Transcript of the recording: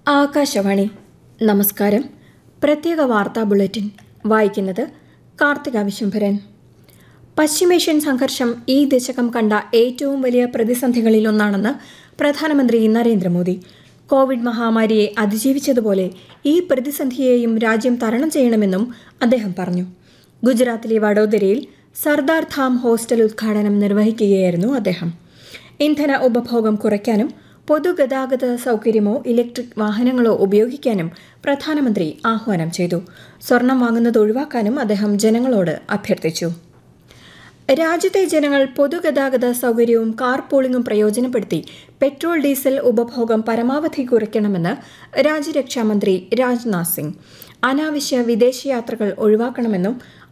ആകാശവാണി നമസ്കാരം പ്രത്യേക വാർത്താ ബുള്ളറ്റിൻ വായിക്കുന്നത് കാർത്തിക വിശംഭരൻ പശ്ചിമേഷ്യൻ സംഘർഷം ഈ ദശകം കണ്ട ഏറ്റവും വലിയ പ്രതിസന്ധികളിലൊന്നാണെന്ന് പ്രധാനമന്ത്രി നരേന്ദ്രമോദി കോവിഡ് മഹാമാരിയെ അതിജീവിച്ചതുപോലെ ഈ പ്രതിസന്ധിയെയും രാജ്യം തരണം ചെയ്യണമെന്നും അദ്ദേഹം പറഞ്ഞു ഗുജറാത്തിലെ വഡോദരയിൽ സർദാർ ധാം ഹോസ്റ്റൽ ഉദ്ഘാടനം നിർവഹിക്കുകയായിരുന്നു അദ്ദേഹം ഇന്ധന ഉപഭോഗം കുറയ്ക്കാനും പൊതുഗതാഗത സൗകര്യമോ ഇലക്ട്രിക് വാഹനങ്ങളോ ഉപയോഗിക്കാനും പ്രധാനമന്ത്രി ആഹ്വാനം ചെയ്തു സ്വർണം വാങ്ങുന്നത് ഒഴിവാക്കാനും അദ്ദേഹം ജനങ്ങളോട് അഭ്യർത്ഥിച്ചു രാജ്യത്തെ ജനങ്ങൾ പൊതുഗതാഗത സൗകര്യവും കാർ പൂളിംഗും പ്രയോജനപ്പെടുത്തി പെട്രോൾ ഡീസൽ ഉപഭോഗം പരമാവധി കുറയ്ക്കണമെന്ന് രാജ്യരക്ഷാമന്ത്രി രാജ്നാഥ് സിംഗ് അനാവശ്യ വിദേശയാത്രകൾ ഒഴിവാക്കണമെന്നും